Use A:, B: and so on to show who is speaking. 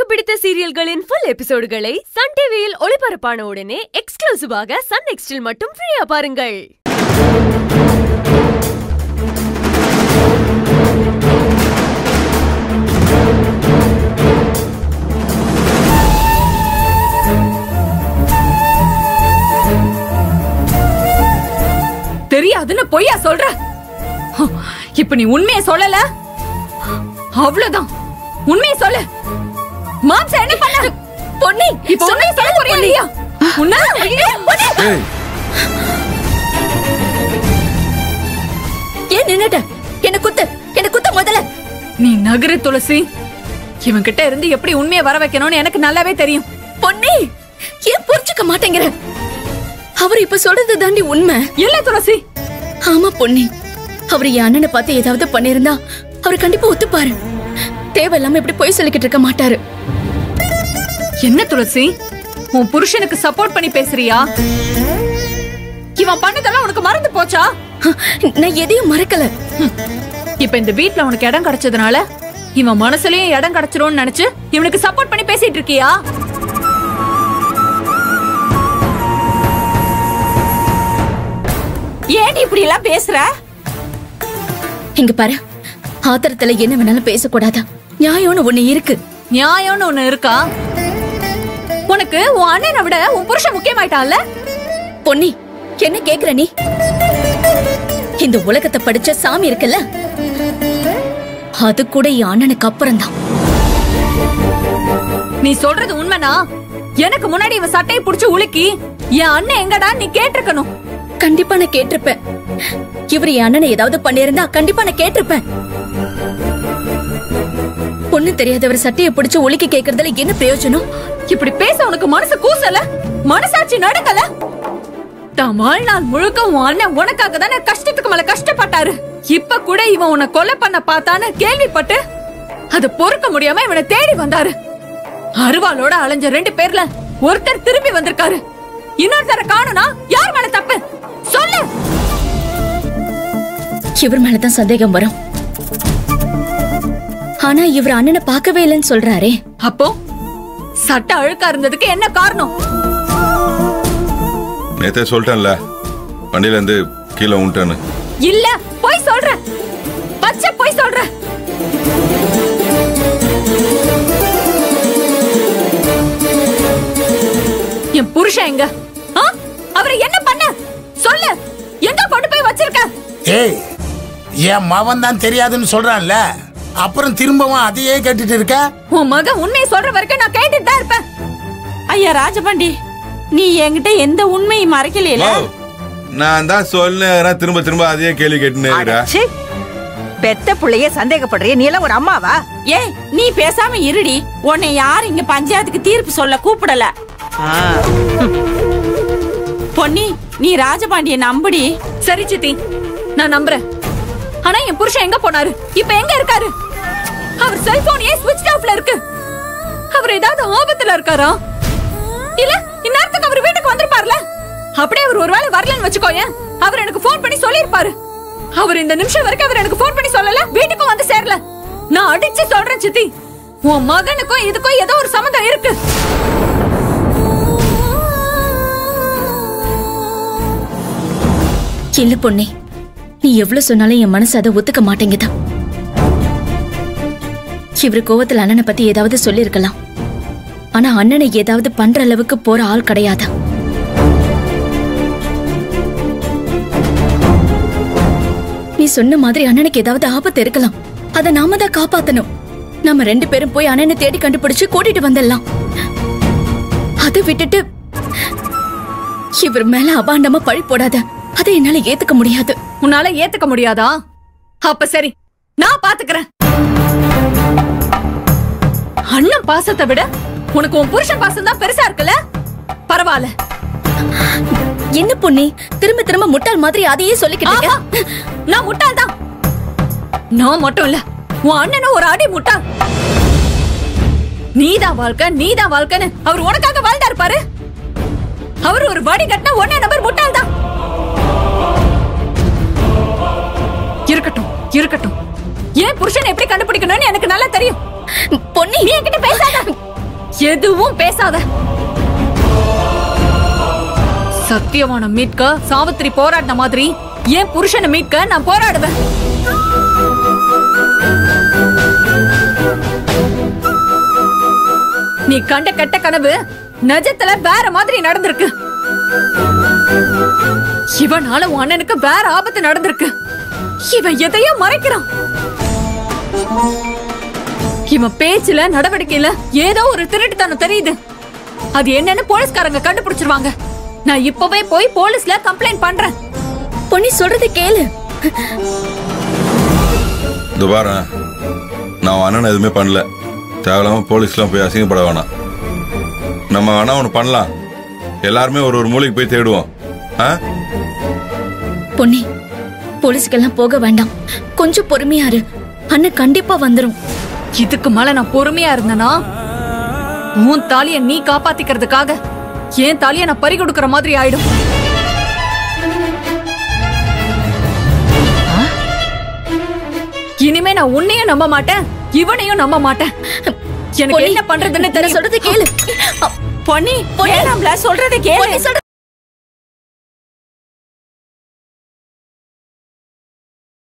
A: பிடித்த சீரியல்களின் full எபிசோடுகளை Sun டிவியில் ஒளிபரப்பான உடனே எக்ஸ்க்ளூசிவாக சன் நெக்ஸ்டில் மட்டும் ஃப்ரீயா பாருங்கள்
B: தெரியாதுன்னு பொய்யா சொல்ற ஹம், இப்ப நீ உண்மையை சொல்லல அவ்வளவுதான் உண்மையை சொல்லு மாம்சா என்ன பண்ண பொன்னி இப்ப உண்மையை சொல்ல போறியா இல்லையா உன்ன
C: ஏய்
D: ஏன் நின்னுட்ட என்ன குத்து என்ன குத்த முதல்ல
B: நீ நகரு துளசி இவன் கிட்ட இருந்து எப்படி உண்மையை வர வைக்கணும்னு எனக்கு நல்லாவே தெரியும்
D: பொன்னி ஏன் புரிஞ்சுக்க மாட்டேங்கிற அவர் இப்ப சொல்றது தாண்டி உண்மை
B: இல்ல துளசி
D: ஆமா பொன்னி அவர் என் அண்ணனை பார்த்து ஏதாவது பண்ணிருந்தா அவர் கண்டிப்பா ஒத்துப்பாரு தேவையில்லாம இப்படி பொய் சொல்லிக்கிட்டு இருக்க மாட்டாரு
B: என்ன துளசி உன் புருஷனுக்கு சப்போர்ட் பண்ணி பேசுறியா இவன் பண்ணதெல்லாம் உனக்கு மறந்து போச்சா
D: ஹ, நான் எதையும் மறக்கல
B: ஹம், இப்ப இந்த வீட்ல உனக்கு இடம் கிடைச்சதுனால இவன் மனசுலயும் இடம் கிடைச்சிரும்னு நினைச்சு இவனுக்கு சப்போர்ட் பண்ணி பேசிட்டு இருக்கியா
E: ஏன் நீ இப்படி எல்லாம் பேசுற
D: இங்க பாரு ஆத்திரத்துல என்ன வேணாலும் பேசக்கூடாதா நியாயம்னு ஒண்ணு இருக்கு
B: நியாயம்னு ஒண்ணு இருக்கா உனக்கு உன் அண்ணனை விட உன் புருஷன் முக்கியமாயிட்டான்ல
D: பொன்னி என்ன கேக்குற நீ இந்த உலகத்தை படிச்ச சாமி இருக்குல்ல அது கூட என் அண்ணனுக்கு அப்புறம் தான்
B: நீ சொல்றது உண்மைனா எனக்கு முன்னாடி இவன் சட்டையை புடிச்சு உலுக்கி என் அண்ணன் எங்கடா நீ கேட்டிருக்கணும்
D: கண்டிப்பா நான் கேட்டிருப்பேன் இவர் என் அண்ணனை ஏதாவது பண்ணியிருந்தா கண்டிப்பா நான் கேட்டிருப்பேன் பொண்ணு தெரியாதவர் சட்டையை பிடிச்சு ஒலிக்க கேக்குறதுல என்ன பிரயோஜனம்
B: இப்படி பேச உனக்கு மனசு கூசல மனசாட்சி நடக்கல தான் வாழ்நாள் முழுக்க உன் அண்ணன் உனக்காக தானே கஷ்டத்துக்கு மேல கஷ்டப்பட்டாரு இப்ப கூட இவன் உன்னை கொலை பண்ண பார்த்தான்னு கேள்விப்பட்டு அது பொறுக்க முடியாம இவனை தேடி வந்தாரு அருவாளோட அலைஞ்ச ரெண்டு பேர்ல ஒருத்தர் திரும்பி வந்திருக்காரு இன்னொருத்தர காணும்னா யார் மேல தப்பு சொல்லு
D: இவர் மேலதான் சந்தேகம் வரும் ஆனா இவர் அண்ணனை பார்க்கவே இல்லைன்னு சொல்றாரே
B: அப்போ சட்ட அழுக்கா இருந்ததுக்கு என்ன காரணம்
C: நேத்தே சொல்லிட்டேன்ல வண்டியில இருந்து கீழே உன்ட்டேன்னு
B: இல்ல போய் சொல்ற பச்சை போய் சொல்ற என் புருஷன் எங்க ஆ? அவரை என்ன பண்ண சொல்லு எங்க கொண்டு போய் வச்சிருக்க
F: ஏய் என் மவன் தான் தெரியாதுன்னு சொல்றான்ல அப்புறம் திரும்பவும் அதையே கேட்டுட்டு இருக்க
B: உன் மகன் உண்மையை சொல்ற வரைக்கும் நான் கேட்டுட்டு தான் இருப்பேன்
E: ஐயா ராஜபாண்டி நீ என்கிட்ட எந்த உண்மையும் மறைக்கலையில
C: ஓ, நான் தான் சொன்னேன் திரும்ப திரும்ப அதையே கேள்வி கேட்டுனே இருக்கிற
G: அடச்சே. பெத்த புள்ளைய சந்தேகப்படுறிய நீ எல்லாம் ஒரு அம்மாவா
E: ஏய் நீ பேசாம இருடி உன்னை யார் இங்க பஞ்சாயத்துக்கு தீர்ப்பு சொல்ல கூப்பிடல பொன்னி நீ ராஜபாண்டிய நம்புடி
B: சரி சித்தி நான் நம்புறேன் ஆனா என் புருஷன் எங்க போனாரு இப்ப எங்க இருக்காரு அவர் செல்போன் ஏன் ஸ்விட்ச் ஆஃப்ல இருக்கு அவர் ஏதாவது ஆபத்துல இருக்காரா இல்ல இந்நேரத்துக்கு அவர் வீட்டுக்கு வந்திருப்பார்ல அப்படியே அவர் ஒருவேளை வரலன்னு வச்சுக்கோயேன் அவர் எனக்கு ஃபோன் பண்ணி சொல்லிருப்பாரு அவர் இந்த நிமிஷம் வரைக்கும் அவர் எனக்கு ஃபோன் பண்ணி சொல்லல வீட்டுக்கும் வந்து சேரல நான் அடிச்சு சொல்றேன் சித்தி உன் மகனுக்கும் இதுக்கும் ஏதோ ஒரு சம்மந்தம் இருக்கு
D: இல்ல பொண்ணே நீ எவ்வளவு சொன்னாலும் என் மனசு அதை ஒத்துக்க மாட்டேங்குதா இவர் கோவத்துல அண்ணனை பத்தி ஏதாவது சொல்லிருக்கலாம் ஆனா அண்ணனை ஏதாவது பண்ற அளவுக்கு போற ஆள் கிடையாதா நீ சொன்ன மாதிரி அண்ணனுக்கு ஏதாவது ஆபத்து இருக்கலாம் அத நாம தான் காப்பாத்தணும் நம்ம ரெண்டு பேரும் போய் அண்ணனை தேடி கண்டுபிடிச்சு கூட்டிட்டு வந்துடலாம் அதை விட்டுட்டு இவர் மேல அபாண்டமா பழி போடாத அதை என்னால ஏத்துக்க முடியாது
B: உன்னால ஏத்துக்க முடியாதா அப்ப சரி நான் பாத்துக்கிறேன் அண்ணன் பாசத்தை விட உனக்கு உன் புருஷன் பாசம் தான் பெருசா இருக்குல்ல பரவாயில்ல
D: என்ன பொண்ணே திரும்ப திரும்ப முட்டாள் மாதிரி அதையே சொல்லிக்கிட்டு
B: ஆமா,
D: இருக்க.
B: நான் முட்டாள் தான் நான் மட்டும் இல்ல உன் அண்ணனும் ஒரு அடி முட்டாள் நீதான் வாழ்க்கை நீதான் வாழ்க்கைன்னு அவர் உனக்காக வாழ்ந்தாரு பாரு அவர் ஒரு வடி கட்டின ஒன்னே நபர் முட்டாள் தான் இருக்கட்டும் இருக்கட்டும் ஏன் புருஷனை எப்படி கண்டுபிடிக்கணும்னு எனக்கு நல்லா தெரியும்
D: பொன்னி
B: நீ என்கிட்ட பேசாத எதுவும் பேசாத சத்தியவான மீட்க சாவித்திரி போராடின மாதிரி என் புருஷனை மீட்க நான் போராடுவேன் நீ கண்ட கெட்ட கனவு நிஜத்துல வேற மாதிரி நடந்திருக்கு இவனால உன் அண்ணனுக்கு வேற ஆபத்து நடந்திருக்கு இவன் எதையோ மறைக்கிறான் இவன் பேச்சுல நடவடிக்கையில ஏதோ ஒரு திருட்டுத்தனம் தெரியுது அது என்னன்னு போலீஸ்காரங்க கண்டுபிடிச்சிருவாங்க நான் இப்பவே போய் போலீஸ்ல கம்ப்ளைண்ட் பண்றேன்
D: பொன்னி சொல்றதை கேளு
C: இது பாரு நான் உன் அண்ணனை எதுவுமே பண்ணல தேவையில்லாம போலீஸ்லாம் போய் அசிங்கப்பட வேணாம் நம்ம வேணா ஒன்று பண்ணலாம் எல்லாருமே ஒரு ஒரு மூலைக்கு போய் தேடுவோம் ஆ
D: பொன்னி போலீஸ்க்கெல்லாம் போக வேண்டாம் கொஞ்சம் பொறுமையா இரு அண்ணன் கண்டிப்பா வந்துரும்
B: இதுக்கு மேல நான் பொறுமையா இருந்தனா உன் தாலிய நீ காப்பாத்திக்கிறதுக்காக என் தாலிய நான் பறி கொடுக்கற மாதிரி ஆயிடும் இனிமே நான் உன்னையும் நம்ப மாட்டேன் இவனையும் நம்ப மாட்டேன் எனக்கு
D: பொன்னி,
B: என்ன பண்றதுன்னு
D: நான்
B: தெரியல
D: சொல்றதை கேளு
E: பொன்னி வேணாம்ல சொல்றதை கேளு
D: பொன்னி சொல்ற